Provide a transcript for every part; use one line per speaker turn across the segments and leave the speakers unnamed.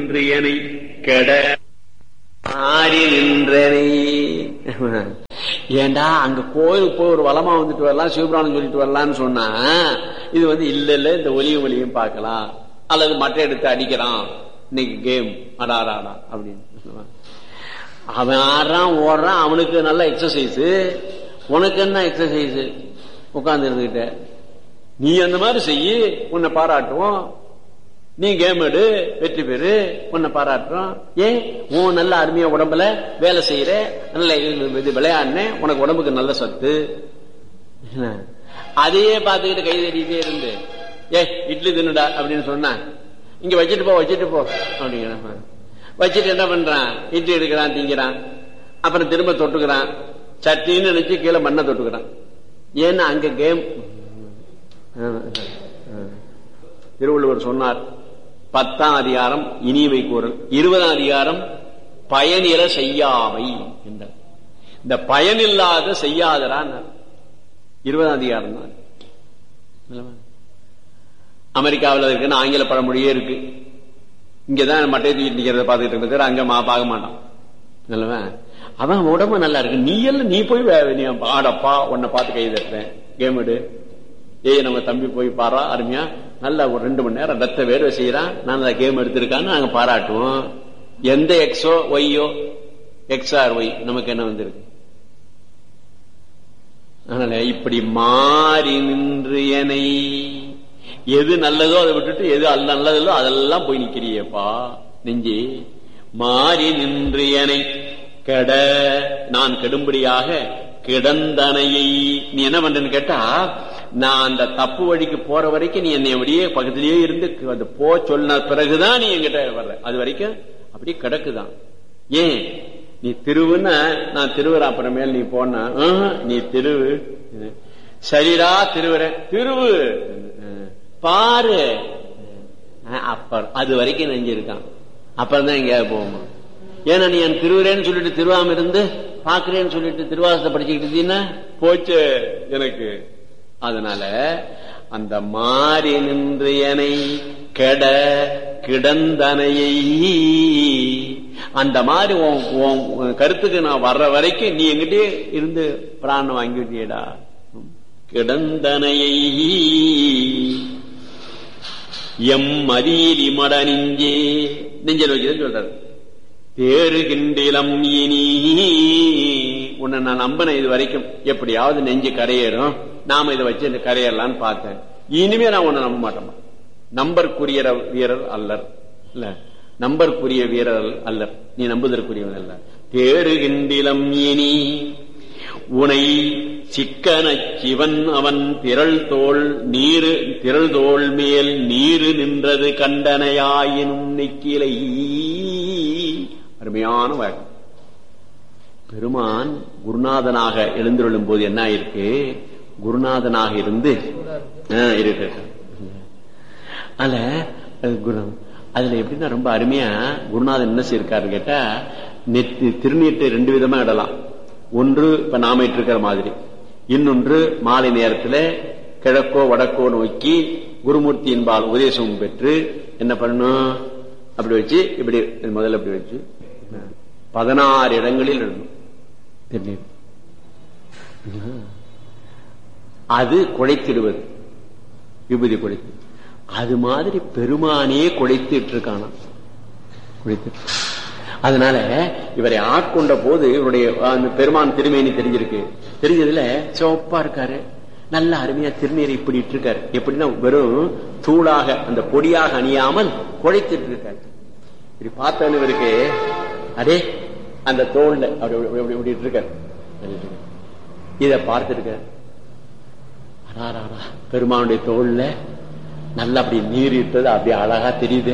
நின்றியனை கெட ஆறி நின்றனை ஏண்டா அங்க கோயிலுக்கு போய் ஒரு வளமா வந்துட்டு வரலாம் சிவபுராணம் சொல்லிட்டு வரலாம்னு சொன்னா இது வந்து இல்ல இல்ல இந்த ஒலியும் ஒலியும் பார்க்கலாம் அல்லது மட்டை எடுத்து அடிக்கிறான் இன்னைக்கு கேம் அடாராடா அப்படின்னு அவன் ஆடுறான் ஓடுறான் அவனுக்கு நல்ல எக்ஸசைஸ் உனக்கு என்ன எக்ஸசைஸ் உட்கார்ந்து இருந்துகிட்ட நீ அந்த மாதிரி செய்யி உன்னை பாராட்டுவோம் நீ கேம் எடு வெற்றி பெறு உன்னை பாராட்டுறோம் ஏன் உன் நல்ல அருமையா உடம்புல வேலை செய்யற நல்ல இது விளையாடுன உனக்கு உடம்புக்கு நல்ல சத்து அதையே பார்த்துக்கிட்டு கை தட்டிட்டே இருந்து ஏ இட்லி தின்னுடா அப்படின்னு சொன்னா இங்க வச்சுட்டு போ வச்சுட்டு போ அப்படிங்கிற வச்சுட்டு என்ன பண்றான் இட்லி எடுக்கிறான் திங்கிறான் அப்புறம் திரும்ப தொட்டுக்கிறான் சட்டின்னு நினைச்சு கீழே மண்ணை தொட்டுக்கிறான் ஏன்னா அங்க கேம் திருவள்ளுவர் சொன்னார் பத்தாம் அதிகாரம் இனிமை கூறல் இருபதாம் அதிகாரம் பயனில செய்யாமை என்றார் இந்த பயனில்லாத செய்யாதரான் இருபதாம் அதிகாரம் தான் அமெரிக்காவில் இருக்குன்னு ஆங்கில பழமொழியே இருக்கு இங்கதான் மட்டை தூக்கி நிக்கிறத பார்த்துட்டு இருக்கிறது அங்க பார்க்க மாட்டான் நல்லவா அவன் உடம்பு நல்லா இருக்கு நீ எல்லாம் நீ போய் நீ ஆடப்பா உன்னை பார்த்து கை தட்டுறேன் கேம் எடு ஏய் நம்ம தம்பி போய் பாரா அருமையா நல்லா ஒரு ரெண்டு மணி நேரம் ரத்த வேர்வை செய்யறான் நான் அந்த கேம் எடுத்திருக்கான்னு நாங்க பாராட்டுவோம் எந்த எக்ஸோ ஒய்யோ எக்ஸ் ஆர் ஒய் நமக்கு என்ன வந்திருக்கு அதனால இப்படி மாறி நின்று எனை எது நல்லதோ அதை விட்டுட்டு எது அல்ல நல்லதோ அதெல்லாம் போய் நிக்கிறியப்பா நெஞ்சி மாறி நின்று எனை கெட நான் கெடும்படியாக கிடந்தனையை நீ என்ன பண்றன்னு கேட்டா நான் அந்த தப்பு வழிக்கு போற வரைக்கும் நீ என்னை அப்படியே பக்கத்திலேயே இருந்து அந்த போ சொன்ன பிறகுதான் நீ என்கிட்ட வர்ற அது வரைக்கும் அப்படியே கிடக்குதான் ஏன் நீ திருவுன்னா நான் திருவுற அப்புறமேல் நீ போன நீ திருவு சரிடா திருவுற திருவு பாரு அப்ப அது வரைக்கும் நெஞ்சிருக்கான் அப்புறம் தான் எங்கேயாவது போகுமா ஏன்னா நீ என் திருவுறேன்னு சொல்லிட்டு திருவாம இருந்து பாக்குறேன்னு சொல்லிட்டு திருவாசத்தை படிச்சுக்கிட்டு இருந்தீங்கன்னா போச்சு எனக்கு அதனால அந்த மாறி நின்று எனை கெட கிடந்தனையை அந்த மாதிரி கருத்துக்கு நான் வர்ற வரைக்கும் நீ எங்கிட்டே இருந்து பிராணம் வாங்கிவிட்டியடா கிடந்தனையை எம் மதியிலி மட நெஞ்சே நெஞ்சல் வச்சுதான் சொல்றாரு தேறுகின்றிலம் இனி உன்னை நான் நம்பின இது வரைக்கும் எப்படியாவது நெஞ்சு கரையேறும் நாம இதை வச்சு இந்த கரையேறலான்னு பார்த்தேன் இனிமே நான் உன்னை நம்ப மாட்டேன் நம்பருக்குரிய வீரர் அல்லர் இல்ல நம்பருக்குரிய வீரர் அல்லர் நீ நம்புதற்குரியவன் அல்ல தேறுகின்றிலம் இனி உனை சிக்கன சிவன் அவன் திரள் தோல் நீரு திரள் தோல் மேல் நீரு நின்றது கண்டனையாயினும் நெக்கிலை அருமையான வழக்கம் பெருமான் குருநாதனாக எழுந்துள்ளும் போது என்ன ஆயிருக்கு குருநாதனாக இருந்து இருக்கு அதுல குரு அதுல எப்படின்னா ரொம்ப அருமையா குருநாதன் என்ன செய்யிருக்காரு கேட்டா நெத்தி திருநீட்டை ரெண்டு விதமா இடலாம் ஒன்று இப்ப நாம இருக்கிற மாதிரி இன்னொன்று மாலை நேரத்துல கிழக்கோ வடக்கோ நோக்கி குருமூர்த்தியின்பால் உபதேசம் பெற்று என்ன பண்ணும் அப்படி வச்சு இப்படி முதல்ல இப்படி வச்சு பதினாறு இடங்களில் இடணும் திருநீர் அது குழைத்திடுவது விபூதி குழைத்து அது மாதிரி பெருமானே குழைத்துட்டு இருக்கானா குழைத்து அதனால இவரை ஆட்கொண்ட போது இவருடைய அந்த பெருமான் திருமேனி தெரிஞ்சிருக்கு தெரிஞ்சதுல சிவப்பா இருக்காரு நல்ல அருமையா திருநீரை இப்படி இருக்காரு எப்படின்னா வெறும் தூளாக அந்த பொடியாக அணியாமல் குழைத்துட்டு இருக்காரு இப்படி பார்த்தவன் இவருக்கு அடே அந்த தோல்ல அப்படி இருக்காரு இத பார்த்திருக்க பெருமானுடைய தோல்ல நல்லா அப்படி நீர் இட்டது அப்படி அழகா தெரியுது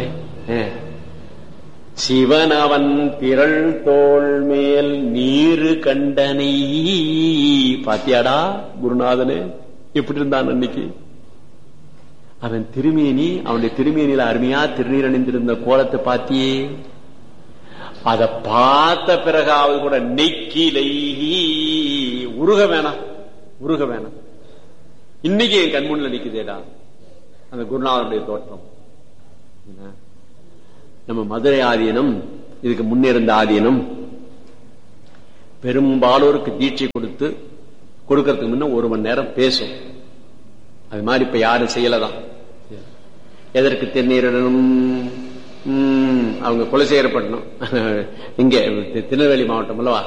சிவன் அவன் திரள் தோல் மேல் நீரு கண்டனை பாத்தியாடா குருநாதனே எப்படி இருந்தான் அன்னைக்கு அவன் திருமேனி அவனுடைய திருமேனியில அருமையா திருநீர் அணிந்திருந்த கோலத்தை பாத்தியே அத பார்த்த பிறகாவது கூட நெக்கிலை உருக வேணாம் உருக வேணாம் இன்னைக்கு என் கண்முன்ல நிக்குதேடா அந்த குருநாதனுடைய தோற்றம் என்ன? நம்ம மதுரை ஆதீனம் இதுக்கு முன்னிருந்த ஆதீனம் பெரும்பாலோருக்கு தீட்சை கொடுத்து கொடுக்கறதுக்கு முன்ன ஒரு மணி நேரம் பேசும் அது மாதிரி இப்ப யாரும் செய்யலதான் எதற்கு திருநீரிடணும் உம், அவங்க குலசேகரப்பட்டினம் இங்க திருநெல்வேலி மாவட்டம் அல்லவா